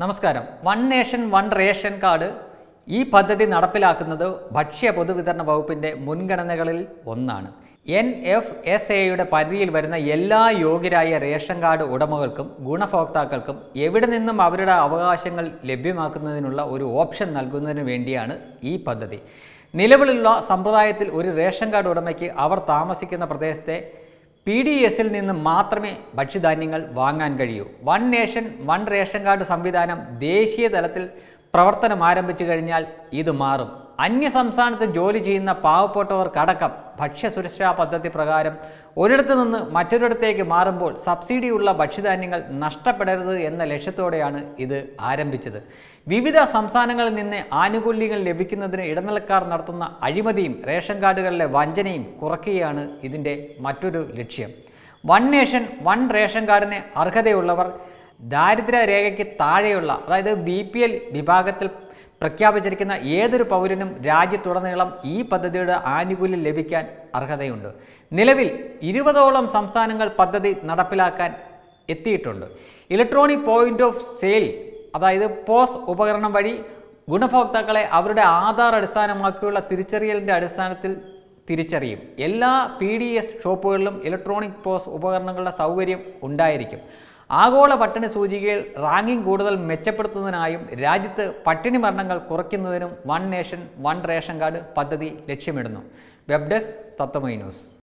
നമസ്കാരം one nation one ration card ഈ പദ്ധതി നടപ്പിലാക്കുന്നത് ഭക്ഷ്യ പൊതുവിതരണ വകുപ്പിൻ്റെ മുൻഗണനകളിൽ ഒന്നാണ് എൻ എഫ് എസ് എയുടെ പരിധിയിൽ വരുന്ന എല്ലാ യോഗ്യരായ റേഷൻ കാർഡ് ഉടമകൾക്കും ഗുണഭോക്താക്കൾക്കും എവിടെ നിന്നും അവരുടെ അവകാശങ്ങൾ ലഭ്യമാക്കുന്നതിനുള്ള ഒരു ഓപ്ഷൻ നൽകുന്നതിന് വേണ്ടിയാണ് ഈ പദ്ധതി നിലവിലുള്ള സമ്പ്രദായത്തിൽ ഒരു റേഷൻ കാർഡ് ഉടമയ്ക്ക് അവർ താമസിക്കുന്ന പ്രദേശത്തെ പി ഡി എസിൽ നിന്ന് മാത്രമേ ഭക്ഷ്യധാന്യങ്ങൾ വാങ്ങാൻ കഴിയൂ one nation one ration card സംവിധാനം ദേശീയ തലത്തിൽ പ്രവർത്തനം ആരംഭിച്ചു കഴിഞ്ഞാൽ ഇത് മാറും അന്യ സംസ്ഥാനത്ത് ജോലി ചെയ്യുന്ന പാവപ്പെട്ടവർക്കടക്കം ഭക്ഷ്യസുരക്ഷാ പദ്ധതി പ്രകാരം ഒരിടത്തു നിന്ന് മറ്റൊരിടത്തേക്ക് മാറുമ്പോൾ സബ്സിഡിയുള്ള ഭക്ഷ്യധാന്യങ്ങൾ നഷ്ടപ്പെടരുത് എന്ന ലക്ഷ്യത്തോടെയാണ് ഇത് ആരംഭിച്ചത് വിവിധ സംസ്ഥാനങ്ങളിൽ നിന്ന് ആനുകൂല്യങ്ങൾ ലഭിക്കുന്നതിന് ഇടനിലക്കാർ നടത്തുന്ന അഴിമതിയും റേഷൻ കാർഡുകളിലെ വഞ്ചനയും കുറയ്ക്കുകയാണ് ഇതിൻ്റെ മറ്റൊരു ലക്ഷ്യം വൺ നേഷൻ വൺ റേഷൻ കാർഡിന് അർഹതയുള്ളവർ ദാരിദ്ര്യ രേഖയ്ക്ക് താഴെയുള്ള അതായത് ബി പി എൽ വിഭാഗത്തിൽ പ്രഖ്യാപിച്ചിരിക്കുന്ന ഏതൊരു പൗരനും രാജ്യത്തുടനീളം ഈ പദ്ധതിയുടെ ആനുകൂല്യം ലഭിക്കാൻ അർഹതയുണ്ട് നിലവിൽ ഇരുപതോളം സംസ്ഥാനങ്ങൾ പദ്ധതി നടപ്പിലാക്കാൻ എത്തിയിട്ടുണ്ട് ഇലക്ട്രോണിക് പോയിന്റ് ഓഫ് സെയിൽ അതായത് പോസ് ഉപകരണം വഴി ഗുണഭോക്താക്കളെ അവരുടെ ആധാർ അടിസ്ഥാനമാക്കിയുള്ള തിരിച്ചറിയലിൻ്റെ അടിസ്ഥാനത്തിൽ തിരിച്ചറിയും എല്ലാ പി ഡി എസ് ഷോപ്പുകളിലും ഇലക്ട്രോണിക് പോസ് ഉപകരണങ്ങളുടെ സൗകര്യം ഉണ്ടായിരിക്കും ആഗോള പട്ടിണി സൂചികയിൽ റാങ്കിംഗ് കൂടുതൽ മെച്ചപ്പെടുത്തുന്നതിനായും രാജ്യത്ത് പട്ടിണി മരണങ്ങൾ കുറയ്ക്കുന്നതിനും one nation one ration card പദ്ധതി ലക്ഷ്യമിടുന്നു വെബ് ഡെസ്ക് തത്വമൈ ന്യൂസ്